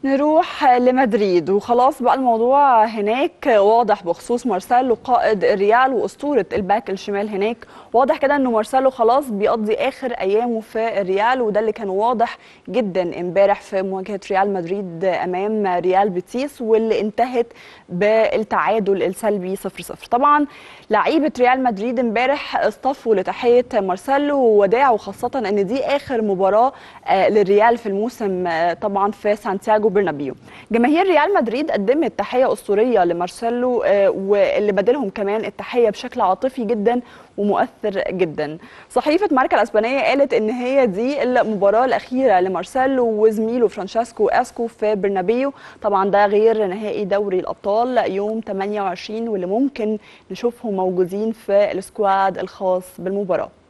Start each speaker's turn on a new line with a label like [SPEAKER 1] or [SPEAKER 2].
[SPEAKER 1] نروح لمدريد وخلاص بقى الموضوع هناك واضح بخصوص مارسيلو قائد الريال واسطوره الباك الشمال هناك واضح كده انه مارسيلو خلاص بيقضي اخر ايامه في الريال وده اللي كان واضح جدا امبارح في مواجهه ريال مدريد امام ريال بيتيس واللي انتهت بالتعادل السلبي 0-0 طبعا لعيبه ريال مدريد امبارح اصطفوا لتحيه مارسيلو ووداعه خاصه ان دي اخر مباراه للريال في الموسم طبعا في سانتياغو برنابيو جماهير ريال مدريد قدمت تحيه اسطوريه لمارسيلو واللي بدلهم كمان التحيه بشكل عاطفي جدا ومؤثر جدا صحيفه ماركا الاسبانيه قالت ان هي دي المباراه الاخيره لمارسيلو وزميله فرانشيسكو اسكو في برنابيو طبعا ده غير نهائي دوري الابطال يوم 28 واللي ممكن نشوفهم موجودين في السكواد الخاص بالمباراه